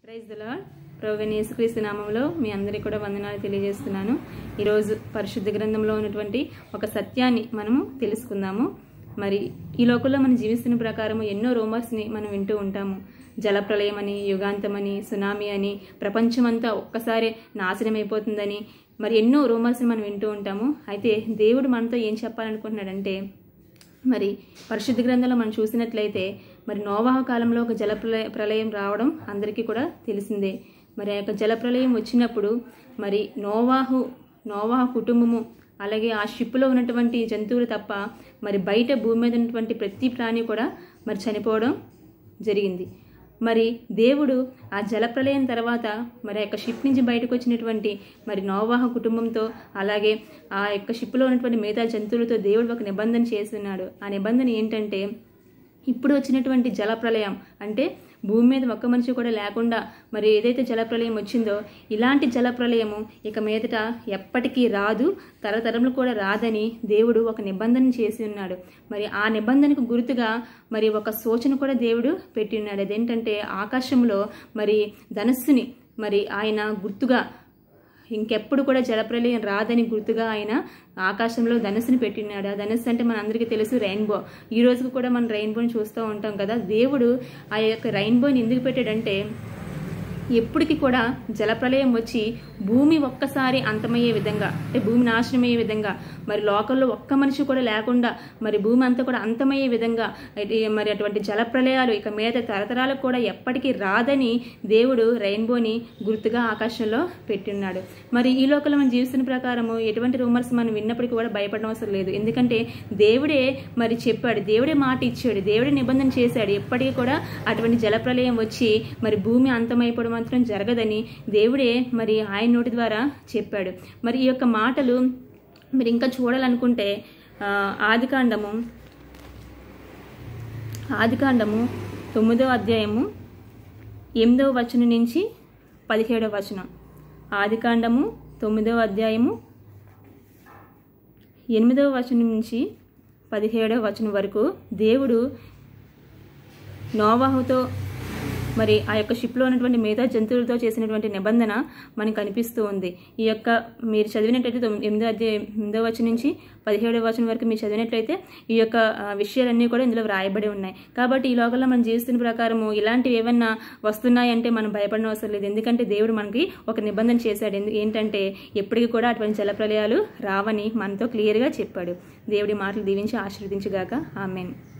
praise the lord ప్రభువైన యేసుక్రీస్తు నామంలో మీ అందరికీ కూడా వందనాలు తెలియజేస్తున్నాను ఈరోజు పరిశుద్ధ గ్రంథంలో ఉన్నటువంటి ఒక సత్యాన్ని మనము తెలుసుకుందాము మరి ఈ లోకంలో మనం జీవిస్తున్న ప్రకారం ఎన్నో రూమర్స్ని మనం వింటూ ఉంటాము జలప్రలయం అని యుగాంతమని సునామీ అని ప్రపంచమంతా ఒక్కసారి నాశనం అయిపోతుందని మరి ఎన్నో రూమర్స్ని మనం వింటూ ఉంటాము అయితే దేవుడు మనతో ఏం చెప్పాలనుకుంటున్నాడంటే మరి పరిశుద్ధ గ్రంథంలో మనం చూసినట్లయితే మరి నోవాహ కాలంలో ఒక జల ప్రళయ- ప్రళయం రావడం అందరికీ కూడా తెలిసిందే మరి ఆ యొక్క జల ప్రళయం వచ్చినప్పుడు మరి నోవాహు నోవాహు కుటుంబము అలాగే ఆ షిప్లో ఉన్నటువంటి జంతువులు తప్ప మరి బయట భూమి మీద ఉన్నటువంటి ప్రతి ప్రాణి కూడా మరి చనిపోవడం జరిగింది మరి దేవుడు ఆ జలప్రలయం తర్వాత మరి ఆ యొక్క షిప్ నుంచి బయటకు వచ్చినటువంటి మరి నోవాహ కుటుంబంతో అలాగే ఆ యొక్క షిప్లో ఉన్నటువంటి మిగతా జంతువులతో దేవుడు ఒక నిబంధన చేస్తున్నాడు ఆ నిబంధన ఏంటంటే ఇప్పుడు వచ్చినటువంటి జలప్రలయం అంటే భూమి మీద ఒక్క మనిషి కూడా లేకుండా మరి ఏదైతే జలప్రలయం వచ్చిందో ఇలాంటి జలప్రలయము ఇక మీదట ఎప్పటికీ రాదు తరతరములు కూడా రాదని దేవుడు ఒక నిబంధన చేసి ఉన్నాడు మరి ఆ నిబంధనకు గుర్తుగా మరి ఒక సూచన కూడా దేవుడు పెట్టి ఉన్నాడు అదేంటంటే ఆకాశంలో మరి ధనస్సుని మరి ఆయన గుర్తుగా ఇంకెప్పుడు కూడా జలప్రలయం రాదని గుర్తుగా ఆయన ఆకాశంలో ధనుసుని పెట్టినాడు ఆ ధనుస్సు అంటే మన అందరికీ తెలుసు రెయిన్బో ఈ రోజుకు కూడా మనం రెయిన్బోని చూస్తూ ఉంటాం కదా దేవుడు ఆ యొక్క రెయిన్బోని ఎందుకు పెట్టాడంటే ఎప్పటికి కూడా జలప్రలయం వచ్చి భూమి ఒక్కసారి అంతమయ్యే విధంగా అంటే భూమి నాశనమయ్యే విధంగా మరి లోకల్లో ఒక్క మనిషి కూడా లేకుండా మరి భూమి అంతా కూడా అంతమయ్యే విధంగా అయితే మరి అటువంటి జలప్రలయాలు ఇక మీద తరతరాలకు కూడా ఎప్పటికీ రాదని దేవుడు రెయిన్బోని గుర్తుగా ఆకాశంలో పెట్టిన్నాడు మరి ఈ లోకంలో మనం జీవిస్తున్న ప్రకారము ఎటువంటి రూమర్స్ మనం విన్నప్పటికీ కూడా భయపడడం అవసరం లేదు ఎందుకంటే దేవుడే మరి చెప్పాడు దేవుడే మాట ఇచ్చాడు దేవుడే నిబంధన చేశాడు ఎప్పటికీ కూడా అటువంటి జలప్రలయం వచ్చి మరి భూమి అంతమైపోవడం మాత్రం జరగదని దేవుడే మరి ఆయన నోటి ద్వారా చెప్పాడు మరి ఈ యొక్క మాటలు మీరు ఇంకా చూడాలనుకుంటే ఆ, ఆదికాండము ఆదికాండము తొమ్మిదవ అధ్యాయము ఎనిమిదవ వచనం నుంచి పదిహేడవ వచనం ఆదికాండము తొమ్మిదవ అధ్యాయము ఎనిమిదవ వచనం నుంచి పదిహేడవ వచనం వరకు దేవుడు నోవాహుతో మరి ఆ యొక్క షిప్లో ఉన్నటువంటి మిగతా జంతువులతో చేసినటువంటి నిబంధన మనకు కనిపిస్తూ ఉంది ఈ యొక్క మీరు చదివినట్లయితే తొమ్మిది- ఎనిమిదో అధ్యాయం ఎనిమిదో వచనం నుంచి పదిహేడవ వచనం వరకు మీరు చదివినట్లయితే ఈ యొక్క ఆ, విషయాలన్నీ కూడా ఇందులో వ్రాయబడి ఉన్నాయి కాబట్టి ఈ లోకంలో మనం జీవిస్తున్న ప్రకారము ఇలాంటివి ఏమన్నా వస్తున్నాయంటే మనం భయపడిన అవసరం లేదు ఎందుకంటే దేవుడు మనకి ఒక నిబంధన చేశాడు ఎందు- ఏంటంటే ఎప్పటికీ కూడా అటువంటి జలప్రలయాలు రావని మనతో క్లియర్గా చెప్పాడు దేవుడి మాటలు దీవించి ఆశీర్వదించుగాక ఆమెన్